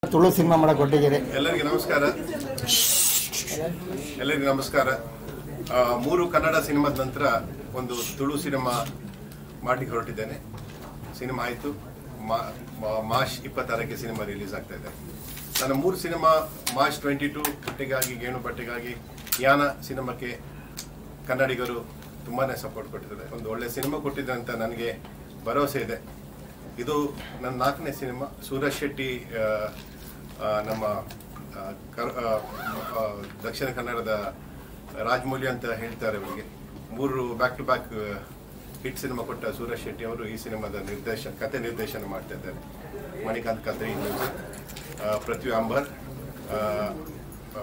Tulu cinema ಮಾಡಕ್ ಹೊಟ್ಟಿದ್ದೀರಿ ಎಲ್ಲರಿಗೆ ನಮಸ್ಕಾರ ಎಲ್ಲರಿಗೂ ನಮಸ್ಕಾರ ಆ, ಮೂರು ಕನ್ನಡ ಸಿನಿಮಾದ ನಂತರ ಒಂದು ತುಳು ಸಿನಿಮಾ ಮಾಡ್ಲಿಕ್ಕೆ ಹೊರಟಿದ್ದೇನೆ ಸಿನಿಮಾ ಆಯಿತು ಮಾರ್ಚ್ ಇಪ್ಪತ್ತಾರಕ್ಕೆ ಸಿನಿಮಾ ರಿಲೀಸ್ ಆಗ್ತಾ ಇದೆ ನನ್ನ ಮೂರು ಸಿನಿಮಾ ಮಾರ್ಚ್ ಟ್ವೆಂಟಿ ಟು ಬಟ್ಟೆಗಾಗಿ ಗೇಣು ಬಟ್ಟೆಗಾಗಿ ಯಾನ ಸಿನಿಮಾಕ್ಕೆ ಕನ್ನಡಿಗರು ತುಂಬಾನೇ ಸಪೋರ್ಟ್ ಕೊಟ್ಟಿದ್ದಾರೆ ಒಂದು ಒಳ್ಳೆ ಸಿನಿಮಾ ಕೊಟ್ಟಿದೆ ಅಂತ ನನಗೆ ಭರವಸೆ ಇದೆ ಇದು ನನ್ನ ನಾಲ್ಕನೇ ಸಿನಿಮಾ ಸೂರಜ್ ಶೆಟ್ಟಿ ಆ, ಆ, ನಮ್ಮ ಆ, ಕರ್- ಆ, ಆ, ದಕ್ಷಿಣ ಕನ್ನಡದ ರಾಜಮೌಳಿ ಅಂತ ಹೇಳ್ತಾರೆ ಅವರಿಗೆ ಮೂರು back to back hit cinema ಕೊಟ್ಟ ಸೂರಜ್ ಶೆಟ್ಟಿ ಅವರು ಈ ಸಿನಿಮಾದ ನಿರ್ದೇಶನ ಕತೆ ನಿರ್ದೇಶನ ಮಾಡ್ತಾ ಇದ್ದಾರೆ ಮಣಿಕಾಂತ್ ಕತ್ರಿ ಮ್ಯೂಸಿಕ್ ಪೃಥ್ವಿ ಅಂಬರ್ ಆ, ಆ,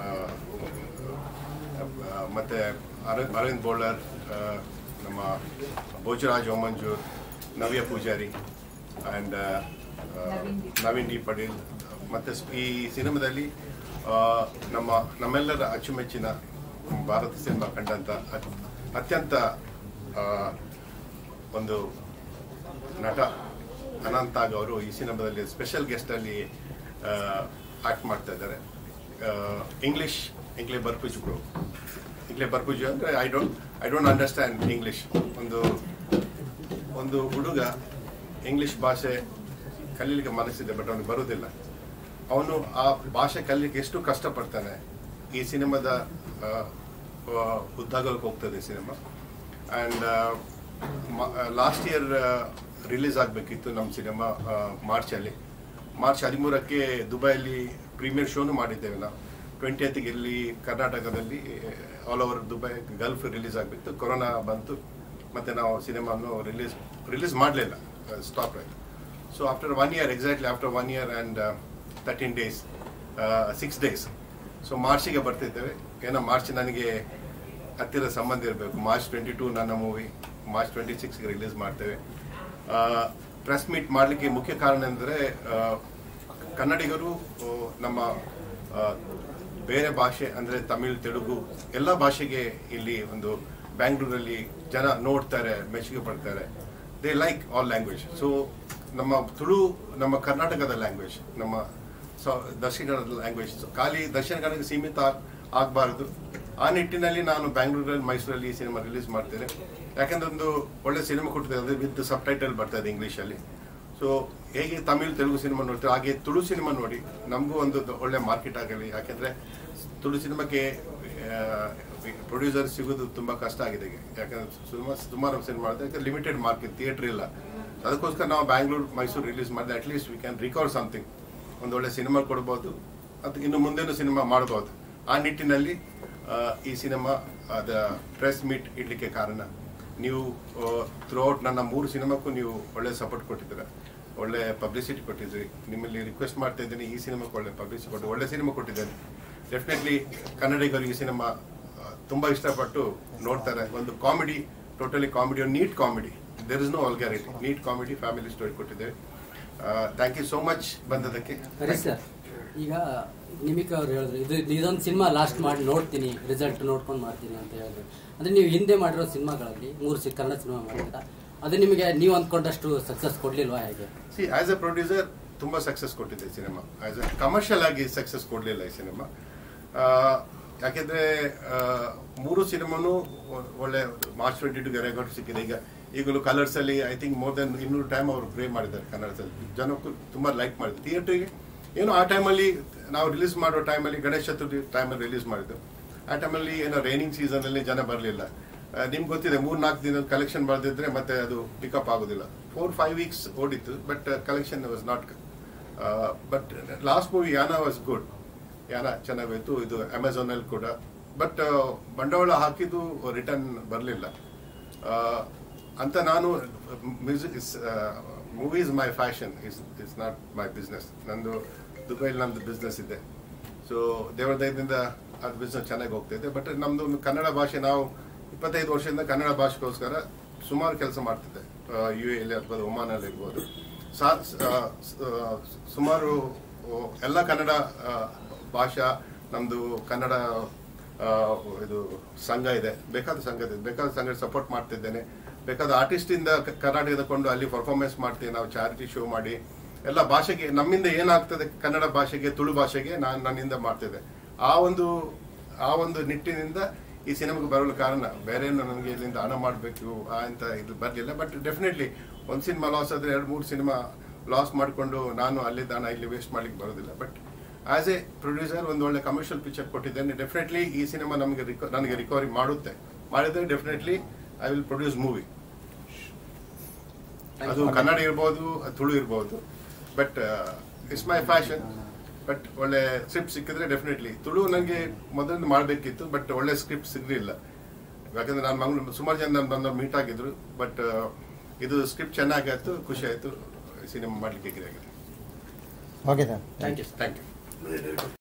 ಆ, ಮತ್ತೆ ಅರವಿಂದ್ ಅರವಿಂದ್ ಬೋಳರ್ ಆ, ನಮ್ಮ ಭೋಜರಾಜ್ ಓಮಂಜೂರ್ ನವ್ಯ ಪೂಜಾರಿ ಆ್ಯಂಡ್ ನವೀನ್ ಡಿ ಪಟೇಲ್ ಮತ್ತೆ ಸ್- ಈ ಸಿನಿಮಾದಲ್ಲಿ ಆ, ನಮ್ಮ ನಮ್ಮೆಲ್ಲರ ಅಚ್ಚುಮೆಚ್ಚಿನ ಭಾರತ ಸಿನಿಮಾ ಕಂಡಂತ ಅತ್- ಅತ್ಯಂತ ಆ, ಒಂದು ನಟ ಅನಂತಾಗ್ ಅವರು ಈ ಸಿನಿಮಾದಲ್ಲಿ ಸ್ಪೆಷಲ್ ಗೆಸ್ಟ್ ಅಲ್ಲಿ ಆಕ್ಟ್ ಮಾಡ್ತಾ ಇದ್ದಾರೆ ಇಂಗ್ಲಿಷ್ ಇಂಗ್ಲೇ ಬರ್ಪುಜ್ ಬ್ರೋ ಇಂಗ್ಲೇ ಬರ್ಪುಜ್ ಅಂದ್ರೆ I don't I don't understand English ಒಂದು ಒಂದು ಹುಡುಗ ಇಂಗ್ಲಿಷ್ ಭಾಷೆ ಕಲೀಲಿಕ್ಕೆ ಮನಸ್ಸಿದೆ ಬಟ್ ಅವನಿಗೆ ಬರುವುದಿಲ್ಲ ಅವನು ಆ ಭಾಷೆ ಕಲೀಲಿಕ್ಕೆ ಎಷ್ಟು ಕಷ್ಟಪಡ್ತಾನೆ ಈ ಸಿನಿಮಾದ ಆ, ಆ, ಉದ್ದಾಗಲಕ್ಕೆ ಹೋಗ್ತದೆ ಈ cinema and last year release ಆಗಬೇಕಿತ್ತು ನಮ್ಮ ಸಿನಿಮಾ ಮಾರ್ಚಲ್ಲಿ ಮಾರ್ಚ್ ಹದಿಮೂರಕ್ಕೆ ದುಬೈಯಲ್ಲಿ ಪ್ರೀಮಿಯರ್ ಶೋನು ಮಾಡಿದ್ದೇವೆ ನಾವು ಟ್ವೆಂಟಿಯತ್ಗೆ ಇಲ್ಲಿ ಕರ್ನಾಟಕದಲ್ಲಿ all over Dubai Gulf release ಆಗಬೇಕಿತ್ತು ಕೊರೋನಾ ಬಂತು ಮತ್ತೆ ನಾವು ಸಿನಿಮಾನು ರಿಲೀಸ್ ರಿಲೀಸ್ ಮಾಡಲಿಲ್ಲ ಸ್ಟಾಪ್ ಆಯಿತು so after one year exactly after one year and thirteen days six days so ಮಾರ್ಚಿಗೆ ಬರ್ತಿದ್ದೇವೆ ಏನೋ ಮಾರ್ಚ್ ನನಗೆ ಹತ್ತಿರ ಸಂಬಂಧ ಇರಬೇಕು ಮಾರ್ಚ್ ಟ್ವೆಂಟಿ ಟೂ ನನ್ನ ಮೂವಿ ಮಾರ್ಚ್ ಟ್ವೆಂಟಿ ಸಿಕ್ಸ್ಗೆ ರಿಲೀಸ್ ಮಾಡ್ತೇವೆ ಪ್ರೆಸ್ ಮೀಟ್ ಮಾಡಲಿಕ್ಕೆ ಮುಖ್ಯ ಕಾರಣ ಅಂದರೆ ಕನ್ನಡಿಗರು ಆ, ನಮ್ಮ ಆ, ಬೇರೆ ಭಾಷೆ ಅಂದರೆ ತಮಿಳ್ ತೆಲುಗು ಎಲ್ಲ ಭಾಷೆಗೆ ಇಲ್ಲಿ ಒಂದು ಬ್ಯಾಂಗ್ಳೂರಲ್ಲಿ ಜನ ನೋಡ್ತಾರೆ ಮೆಚ್ಚುಗೆ ಪಡ್ತಾರೆ they like all language so ನಮ್ಮ ತುಳು ನಮ್ಮ ಕರ್ನಾಟಕದ ಲ್ಯಾಂಗ್ವೇಜ್ ನಮ್ಮ ಸ- ದಕ್ಷಿಣ ಕನ್ನಡದ ಲ್ಯಾಂಗ್ವೇಜ್ ಖಾಲಿ ದಕ್ಷಿಣ ಕನ್ನಡಕ್ಕೆ ಸೀಮಿತ ಆಗಬಾರದು ಆ ನಿಟ್ಟಿನಲ್ಲಿ ನಾನು ಬ್ಯಾಂಗ್ಳೂರಲ್ಲಿ ಮೈಸೂರಲ್ಲಿ ಈ ಸಿನಿಮಾ ರಿಲೀಸ್ ಮಾಡ್ತೇನೆ ಯಾಕಂದ್ರೆ ಒಂದು ಒಳ್ಳೆ ಸಿನಿಮಾ ಕೊಟ್ಟಿದೆ ಅಂದರೆ ವಿತ್ ಸಬ್ ಟೈಟಲ್ ಬರ್ತಾ ಇದೆ ಇಂಗ್ಲೀಷಲ್ಲಿ ಸೊ ಹೇಗೆ ತಮಿಳ್ ತೆಲುಗು ಸಿನಿಮಾ ನೋಡ್ತೀವಿ ಹಾಗೆ ತುಳು ಸಿನಿಮಾ ನೋಡಿ ನಮಗೂ ಒಂದು ದ- ಒಳ್ಳೆ ಮಾರ್ಕೆಟ್ ಆಗಲಿ ಯಾಕೆಂದ್ರೆ ತುಳು ಸಿನಿಮಾಕ್ಕೆ ಪ್ರೊಡ್ಯೂಸರ್ ಸಿಗೋದು ತುಂಬ ಕಷ್ಟ ಆಗಿದೆ ಈಗ ಯಾಕಂದ್ರೆ ಸಿನಿಮಾ ಸುಮಾರು ಸಿನಿಮಾ ಮಾಡಿದ್ರೆ ಲಿಮಿಟೆಡ್ ಮಾರ್ಕೆಟ್ ಥಿಯೇಟರ್ ಇಲ್ಲ ಅದಕ್ಕೋಸ್ಕರ ನಾವು ಬ್ಯಾಂಗ್ಳೂರ್ ಮೈಸೂರು ರಿಲೀಸ್ ಮಾಡಿದ್ರೆ at least we can recover something ಒಂದು ಒಳ್ಳೆ ಸಿನಿಮಾ ಕೊಡ್ಬೋದು ಅದು ಇನ್ನು ಮುಂದೇನು ಸಿನಿಮಾ ಮಾಡ್ಬೋದು ಆ ನಿಟ್ಟಿನಲ್ಲಿ ಆ, ಈ ಸಿನಿಮಾ ಅದ ಪ್ರೆಸ್ ಮೀಟ್ ಇಡ್ಲಿಕ್ಕೆ ಕಾರಣ ನೀವು ಥ್ರೂಔಟ್ ನನ್ನ ಮೂರು ಸಿನಿಮಾಕ್ಕೂ ನೀವು ಒಳ್ಳೆ ಸಪೋರ್ಟ್ ಕೊಟ್ಟಿದ್ದೀರ ಒಳ್ಳೆ ಪಬ್ಲಿಸಿಟಿ ಕೊಟ್ಟಿದ್ದೀರಿ ನಿಮ್ಮಲ್ಲಿ ರಿಕ್ವೆಸ್ಟ್ ಮಾಡ್ತಾ ಇದ್ದೀನಿ ಈ ಸಿನಿಮಾಕ್ಕೆ ಒಳ್ಳೆ ಪಬ್ಲಿಸಿಟಿ ಕೊಟ್ಟು ಒಳ್ಳೆ ಸಿನಿಮಾ ಕೊಟ್ಟಿದ್ದೇನೆ ಡೆಫಿನೆಟ್ಲಿ ಕನ್ನಡಿಗರು ಈ ಸಿನಿಮಾ ಆ, ತುಂಬಾ ಇಷ್ಟಪಟ್ಟು ನೋಡ್ತಾರೆ ಒಂದು comedy totally comedy neat comedy there is no vulgarity neat comedy family story ಕೊಟ್ಟಿದ್ದೇವೆ ಥ್ಯಾಂಕ್ ಯು ಸೋ ಮಚ್ ಬಂದದಕ್ಕೆ ಹರೀಶ್ ಸರ್ ಈಗ ನಿಮಿಕ್ ಅವ್ರು ಹೇಳಿದ್ರು ಇದು ಇದೊಂದು ಸಿನಿಮಾ ಲಾಸ್ಟ್ ಮಾಡಿ ನೋಡ್ತೀನಿ ರಿಸಲ್ಟ್ ನೋಡ್ಕೊಂಡು ಮಾಡ್ತೀನಿ ಅಂತ ಹೇಳಿದ್ರು ಅಂದ್ರೆ ನೀವು ಹಿಂದೆ ಮಾಡಿರೋ ಸಿನಿಮಾಗಳಲ್ಲಿ ಮೂರು ಸಿ ಕನ್ನಡ ಸಿನಿಮಾ ಮಾಡಿದ್ರ ಅದು ನಿಮಗೆ ನೀವು ಅಂದ್ಕೊಂಡಷ್ಟು ಸಕ್ಸಸ್ ಕೊಡ್ಲಿಲ್ವಾ ಹೇಗೆ ಸಿ ಆಸ್ ಎ ಪ್ರೊಡ್ಯೂಸರ್ ತುಂಬಾ ಸಕ್ಸಸ್ ಕೊಟ್ಟಿದೆ ಸಿನಿಮಾ ಆಸ್ ಎ ಕಮರ್ಷಿಯಲ್ ಆಗಿ ಸಕ್ಸಸ್ ಕೊಡಲಿಲ್ಲ ಈ ಸಿನಿಮಾ ಯಾಕೆಂದ್ರೆ ಆ, ಮೂರು ಸಿನಿಮಾನು ಒಳ್ಳೆ ಮಾರ್ಚ್ ಟ್ವೆಂಟಿ ಟು ರೆಕಾರ್ಡ್ ಸಿಕ್ಕಿದೆ ಈಗ ಈಗಲೂ ಕಲರ್ಸ್ ಅಲ್ಲಿ ಐ ಥಿಂಕ್ ಮೋರ್ ದೆನ್ ಇನ್ನೂರು ಟೈಮ್ ಅವರು ಪ್ಲೇ ಮಾಡಿದ್ದಾರೆ ಕನ್ನಡದಲ್ಲಿ ಜನಕ್ಕೂ ತುಂಬಾ ಲೈಕ್ ಮಾಡಿದ್ರು ಥಿಯೇಟರ್ಗೆ ಏನು ಆ ಟೈಮಲ್ಲಿ ನಾವು ರಿಲೀಸ್ ಮಾಡೋ ಟೈಮಲ್ಲಿ ಗಣೇಶ ಚತುರ್ಥಿ ಟೈಮಲ್ಲಿ ರಿಲೀಸ್ ಮಾಡಿದ್ದು ಆ ಟೈಮಲ್ಲಿ ಏನೋ ರೈನಿಂಗ್ ಸೀಸನ್ ಅಲ್ಲಿ ಜನ ಬರಲಿಲ್ಲ ನಿಮ್ಗೆ ಗೊತ್ತಿದೆ ಮೂರ್ ನಾಲ್ಕು ದಿನ ಕಲೆಕ್ಷನ್ ಬರ್ದಿದ್ರೆ ಮತ್ತೆ ಅದು ಪಿಕಪ್ ಆಗೋದಿಲ್ಲ ಫೋರ್ ಫೈವ್ ವೀಕ್ಸ್ ಓಡಿತ್ತು but collection was not but last movie ಯಾನ ವಾಸ್ ಗುಡ್ ಯಾನ ಚೆನ್ನಾಗೋಯ್ತು ಇದು ಅಮೆಝಾನ್ ಅಲ್ಲಿ ಕೂಡ ಬಟ್ ಬಂಡವಾಳ ಹಾಕಿದ್ದು ರಿಟರ್ನ್ ಬರಲಿಲ್ಲ ಅಂತ ನಾನು music is movie is my passion is is not my business ನಂದು ದುಬೈಲಿ ನಂದು ಬಿಸ್ನೆಸ್ ಇದೆ ಸೊ ದೇವರ ದಯದಿಂದ ಅದು ಬಿಸ್ನೆಸ್ ಚೆನ್ನಾಗಿ ಹೋಗ್ತಿದೆ ಬಟ್ ನಮ್ದು ಒಂದು ಕನ್ನಡ ಭಾಷೆ ನಾವು ಇಪ್ಪತ್ತೈದು ವರ್ಷದಿಂದ ಕನ್ನಡ ಭಾಷೆಗೋಸ್ಕರ ಸುಮಾರು ಕೆಲಸ ಮಾಡ್ತಿದ್ದೆ ಯು ಎಲ್ಲಿ ಇರ್ಬೋದು ಒಮಾನಲ್ಲಿ ಇರ್ಬೋದು ಸಾ ಆ, ಸ- ಆ, ಸುಮಾರು ಆ, ಎಲ್ಲ ಕನ್ನಡ ಆ, ಭಾಷಾ ನಮ್ದು ಕನ್ನಡ ಆ, ಇದು ಸಂಘ ಇದೆ ಬೇಕಾದ ಸಂಘ ಇದೆ ಬೇಕಾದ ಸಂಘ ಸಪೋರ್ಟ್ ಮಾಡ್ತಿದ್ದೇನೆ ಬೇಕಾದ ಆರ್ಟಿಸ್ಟ್ ಇಂದ ಕ- ಕರ್ನಾಟಕದ ಕೊಂಡು ಅಲ್ಲಿ ಪರ್ಫಾರ್ಮೆನ್ಸ್ ಮಾಡ್ತೀವಿ ನಾವು ಚಾರಿಟಿ ಶೋ ಮಾಡಿ ಎಲ್ಲ ಭಾಷೆಗೆ ನಮ್ಮಿಂದ ಏನಾಗ್ತದೆ ಕನ್ನಡ ಭಾಷೆಗೆ ತುಳು ಭಾಷೆಗೆ ನಾನು ನನ್ನಿಂದ ಮಾಡ್ತಿದ್ದೆ ಆ ಒಂದು ಆ ಒಂದು ನಿಟ್ಟಿನಿಂದ ಈ ಸಿನಿಮಾಗೆ ಬರಲು ಕಾರಣ ಬೇರೆ ಏನು ನನಗೆ ಇಲ್ಲಿಂದ ಹಣ ಮಾಡಬೇಕು ಅಂತ ಇದು ಬರಲಿಲ್ಲ ಬಟ್ ಡೆಫಿನೆಟ್ಲಿ ಒಂದು ಸಿನಿಮಾ ಲಾಸ್ ಆದರೆ ಎರಡು ಮೂರು ಸಿನಿಮಾ ಲಾಸ್ ಮಾಡಿಕೊಂಡು ನಾನು ಅಲ್ಲಿದ್ದ ಹಣ ಇಲ್ಲಿ ವೇಸ್ಟ್ ಮಾಡ್ಲಿಕ್ಕೆ ಬರೋದಿಲ್ಲ ಬಟ್ ಆಸ್ ಎ ಪ್ರೊಡ್ಯೂಸರ್ ಒಂದು ಒಳ್ಳೆ ಕಮರ್ಷಿಯಲ್ ಪಿಕ್ಚರ್ ಕೊಟ್ಟಿದ್ದೇನೆ ಡೆಫಿನೆಟ್ಲಿ ಈ ಸಿನಿಮಾ ನಮಗೆ ರಿಕ ನನಗೆ ರಿಕವರಿ ಮಾಡುತ್ತೆ ಮಾಡಿದ್ರೆ definitely I will produce movie ಅದು ಕನ್ನಡ ಇರ್ಬೋದು ಅದು ತುಳು ಇರ್ಬೋದು but it's my passion but ಒಳ್ಳೆ ಸ್ಕ್ರಿಪ್ಟ್ ಸಿಕ್ಕಿದ್ರೆ ಡೆಫಿನೆಟ್ಲಿ ತುಳು ನನಗೆ ಮೊದಲಿಂದ ಮಾಡಬೇಕಿತ್ತು ಬಟ್ ಒಳ್ಳೆ ಸ್ಕ್ರಿಪ್ಟ್ ಸಿಗಲಿಲ್ಲ ಯಾಕಂದ್ರೆ ನಾನು ಮಂಗ್ಳೂರು ಸುಮಾರು ಜನ ನನ್ನ ಬಂದು ಮೀಟ್ ಆಗಿದ್ರು ಬಟ್ ಇದು ಸ್ಕ್ರಿಪ್ಟ್ ಚೆನ್ನಾಗಾಯ್ತು ಖುಷಿ ಆಯಿತು ಸಿನಿಮಾ ಮಾಡಲಿಕ್ಕೆ ಆಗಿದೆ okay sir thank you thank you